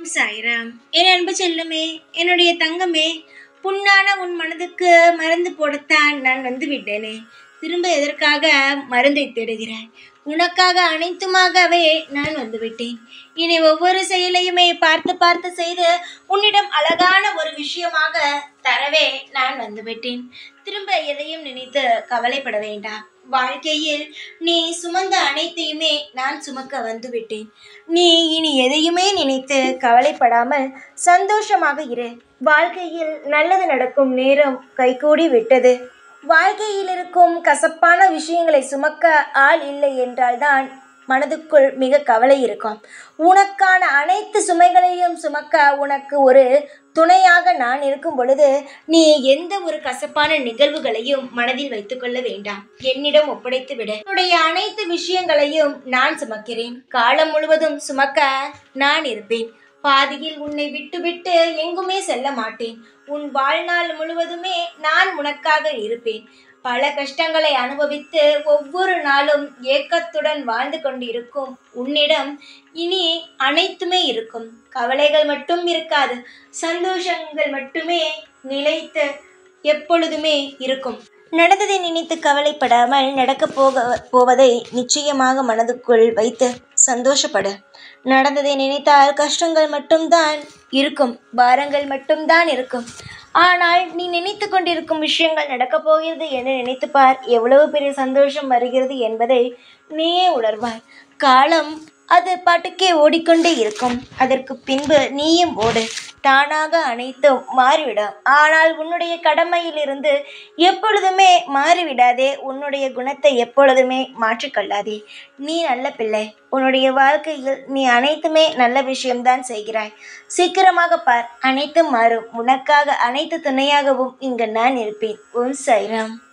சாய்ராம் என் அன்பு செல்லமே என்னுடைய தங்கமே புண்ணான உன் மனதுக்கு மருந்து போடத்தான் நான் வந்து விட்டேனே திரும்ப எதற்காக மருந்தை தேடுகிறாய் உனக்காக அனைத்துமாகவே நான் வந்து விட்டேன் இனி ஒவ்வொரு செயலையுமே பார்த்து பார்த்து செய்து உன்னிடம் அழகான ஒரு விஷயமாக தரவே நான் வந்து விட்டேன் திரும்ப எதையும் நினைத்து கவலைப்பட வேண்டாம் வாழ்க்கையில் நீ சுமந்த அனைத்தையுமே நான் சுமக்க வந்து விட்டேன் நீ இனி எதையுமே நினைத்து கவலைப்படாமல் சந்தோஷமாக இரு வாழ்க்கையில் நல்லது நடக்கும் நேரம் கைகூடி விட்டது வாழ்க்கையில் இருக்கும் கசப்பான விஷயங்களை சுமக்க ஆள் இல்லை என்றால்தான் மனதுக்குள் மிக கவலை இருக்கும் உனக்கான அனைத்து சுமைகளையும் சுமக்க உனக்கு ஒரு துணையாக நான் இருக்கும் பொழுது நீ எந்த ஒரு கசப்பான நிகழ்வுகளையும் மனதில் வைத்துக்கொள்ள வேண்டாம் என்னிடம் ஒப்படைத்து விடு உன்னுடைய அனைத்து விஷயங்களையும் நான் சுமக்கிறேன் காலம் முழுவதும் சுமக்க நான் இருப்பேன் பாதியில் உன்னை விட்டுவிட்டு எங்குமே செல்ல மாட்டேன் உன் வாழ்நாள் முழுவதுமே நான் உனக்காக இருப்பேன் பல கஷ்டங்களை அனுபவித்து ஒவ்வொரு நாளும் ஏக்கத்துடன் வாழ்ந்து கொண்டிருக்கும் உன்னிடம் இனி அனைத்துமே இருக்கும் கவலைகள் மட்டும் இருக்காது சந்தோஷங்கள் மட்டுமே நிலைத்து எப்பொழுதுமே இருக்கும் நடந்ததை நினைத்து கவலைப்படாமல் நடக்கப் போக போவதை நிச்சயமாக மனதுக்குள் வைத்து சந்தோஷப்படு நடந்ததை நினைத்தால் கஷ்டங்கள் மட்டும்தான் இருக்கும் பாரங்கள் மட்டும்தான் இருக்கும் ஆனால் நீ நினைத்து கொண்டிருக்கும் விஷயங்கள் நடக்கப் போகிறது என்று நினைத்து பார் எவ்வளவு பெரிய சந்தோஷம் வருகிறது என்பதை நீயே உணர்வாய் காலம் அது பாட்டுக்கே ஓடிக்கொண்டே இருக்கும் அதற்கு பின்பு நீயும் ஓடு தானாக அனைத்தும் மாறிவிடும் ஆனால் உன்னுடைய கடமையிலிருந்து எப்பொழுதுமே மாறிவிடாதே உன்னுடைய குணத்தை எப்பொழுதுமே மாற்றிக்கொள்ளாதே நீ நல்ல பிள்ளை உன்னுடைய வாழ்க்கையில் நீ அனைத்துமே நல்ல விஷயம்தான் செய்கிறாய் சீக்கிரமாக பார் அனைத்தும் மாறும் உனக்காக அனைத்து துணையாகவும் இங்கு நான் இருப்பேன் உன் சைராம்